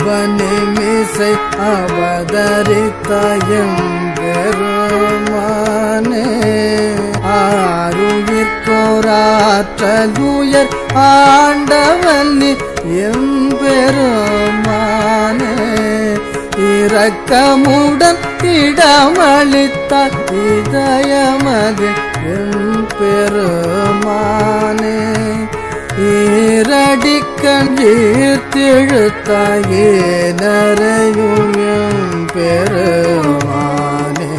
அவனிமிசை அவதரித்தயம் பெருமானே ஆருயிர்கோராற்றலுயர் ஆண்டவன் நீ எம்பெருமானே இரக்கமுடன் இடமளித்தார் இதயமது எம்பெருமானே ஈரடிக்கண் ஈர்த்திழுத்தாயே நரையும் எம்பெருமானே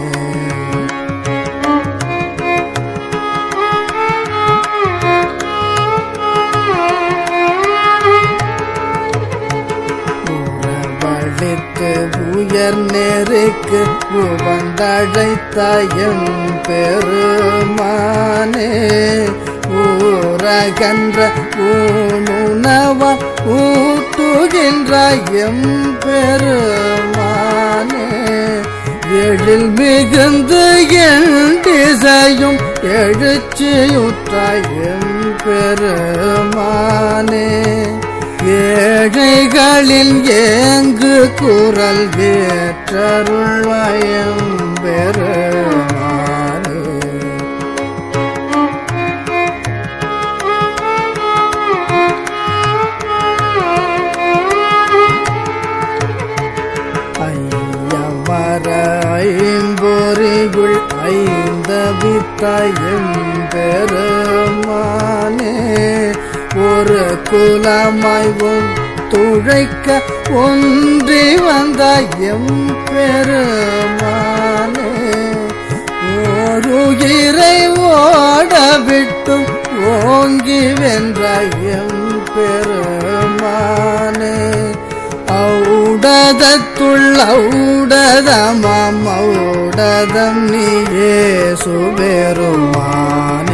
உறவழித்து உயர் நெருக்கு உவந்தழைத்தயம் பெருமானே ஊரகன்ற ஊனுணவ ஊட்டுகின்ற எம் பெருமானே எழில் மிகுந்து என் திசையும் எழுச்சியுற்றாய் எம் பெருமானே ஏழைகளில் ஏங்கு குரல் ஏற்றருள்வயம் பெருமானே ஐயமர ஐம்பொறிகுள் ஐந்தவித்தயம் பெருமானே ஒரு குலமாய் உன் துழைக்க ஒன்றி வந்த எம் பெருமானே ஓருயிரை ஓட விட்டும் ஓங்கி வென்ற எம் பெருமானே ஔடதத்துள் ஔடதமாம் ஔடதம் நீயே சுபெருமானே